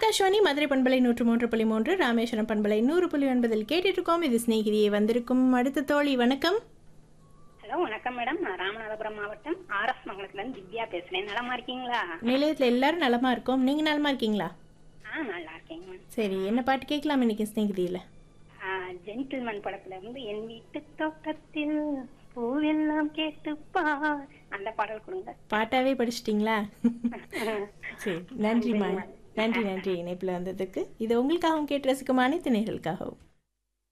ஆகாஷ்வாணி மதுரை பண்பலை நூற்று மூன்று புள்ளி மூன்று ராமேஸ்வரம் பண்பலை நூறு புள்ளி ஒன்பதில் கேட்டுட்டு இருக்கோம் இது சிநேகிதியை வந்திருக்கும் அடுத்த தோழி வணக்கம் ஹலோ வணக்கம் மேடம் நான் ராமநாதபுரம் மாவட்டம் ஆர்எஸ் மங்கலத்துலேருந்து திவ்யா பேசுகிறேன் நலமா இருக்கீங்களா நிலையத்தில் எல்லாரும் நலமா இருக்கோம் நீங்க நலமா இருக்கீங்களா ஆ நல்லா இருக்கேங்க மேம் சரி என்ன பாட்டு கேட்கலாம் இன்னைக்கு சிநேகிதியில் ஜென்டில்மேன் படத்துல இருந்து என் வீட்டு தோட்டத்தில் பூவெல்லாம் கேட்டுப்பார் அந்த பாடல் கொடுங்க பாட்டாவே படிச்சிட்டிங்களா சரி நன்றிம்மா நன்றி நன்றி இணைப்பில் வந்ததுக்கு இது உங்களுக்காகவும் கேட்டு ரசிக்கும் அனைத்து நேர்களுக்காகவும்